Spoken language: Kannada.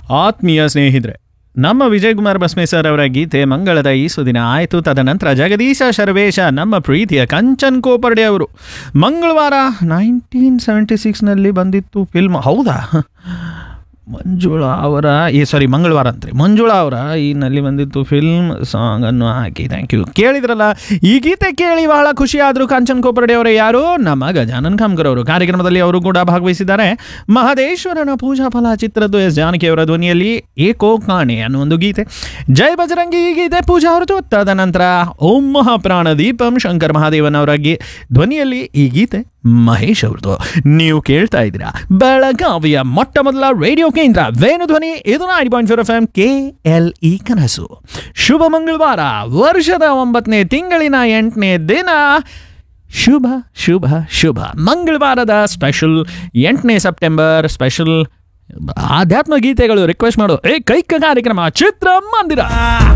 ಆತ್ಮೀಯ ಸ್ನೇಹಿತರೆ ನಮ್ಮ ವಿಜಯ್ ಕುಮಾರ್ ಬಸ್ಮೆ ಸರ್ ಅವರ ಗೀತೆ ಮಂಗಳದ ಈ ಸುದಿನ ಆಯಿತು ತದನಂತರ ಜಗದೀಶ ಶರ್ವೇಶ ನಮ್ಮ ಪ್ರೀತಿಯ ಕಂಚನ್ ಕೋಪರ್ಡೆ ಅವರು ಮಂಗಳವಾರ ನೈನ್ಟೀನ್ ಸೆವೆಂಟಿ ಸಿಕ್ಸ್ನಲ್ಲಿ ಬಂದಿತ್ತು ಫಿಲ್ಮ್ ಹೌದಾ ಮಂಜುಳಾ ಅವರ ಈ ಸಾರಿ ಮಂಗಳವಾರ ಅಂತ್ರಿ ಮಂಜುಳಾ ಅವರ ಈ ನಲ್ಲಿ ಬಂದಿತ್ತು ಫಿಲ್ಮ್ ಸಾಂಗನ್ನು ಹಾಕಿ ಥ್ಯಾಂಕ್ ಯು ಕೇಳಿದ್ರಲ್ಲ ಈ ಗೀತೆ ಕೇಳಿ ಬಹಳ ಖುಷಿ ಆದರು ಕಾಂಚನ್ ಕೋಪರ್ಡೆ ಅವರು ಯಾರು ನಮ್ಮ ಗಜಾನನ್ ಖಾಮ್ಕರ್ ಅವರು ಕಾರ್ಯಕ್ರಮದಲ್ಲಿ ಅವರು ಕೂಡ ಭಾಗವಹಿಸಿದ್ದಾರೆ ಮಹದೇಶ್ವರನ ಪೂಜಾ ಫಲ ಚಿತ್ರದ್ದು ಎಸ್ ಜಾನಕಿ ಅವರ ಧ್ವನಿಯಲ್ಲಿ ಏಕೋ ಕಾಣೆ ಅನ್ನೋ ಒಂದು ಗೀತೆ ಜೈ ಬಜರಂಗಿ ಈ ಗೀತೆ ಪೂಜಾ ಹೊರತು ತದನಂತರ ಓಂ ಮಹಾಪ್ರಾಣ ದೀಪಂ ಶಂಕರ್ ಮಹಾದೇವನ್ ಅವರ ಗಿ ಧ್ವನಿಯಲ್ಲಿ ಈ ಗೀತೆ ಮಹೇಶ್ ಅವ್ರದ್ದು ನೀವು ಕೇಳ್ತಾ ಇದ್ದೀರಾ ಬೆಳಗಾವಿಯ ಮೊಟ್ಟ ಮೊದಲ ರೇಡಿಯೋ ಕೇಂದ್ರ ವೇಣು ಧ್ವನಿ ಇದು nine point four F M K L E ಕನಸು ಶುಭ ಮಂಗಳವಾರ ವರ್ಷದ ಒಂಬತ್ತನೇ ತಿಂಗಳಿನ ಎಂಟನೇ ದಿನ ಶುಭ ಶುಭ ಶುಭ ಮಂಗಳವಾರದ ಸ್ಪೆಷಲ್ ಎಂಟನೇ ಸೆಪ್ಟೆಂಬರ್ ಸ್ಪೆಷಲ್ ಆಧ್ಯಾತ್ಮ ಗೀತೆಗಳು ರಿಕ್ವೆಸ್ಟ್ ಮಾಡು ಏ ಕೈಕ ಕಾರ್ಯಕ್ರಮ ಚಿತ್ರ ಮಂದಿರ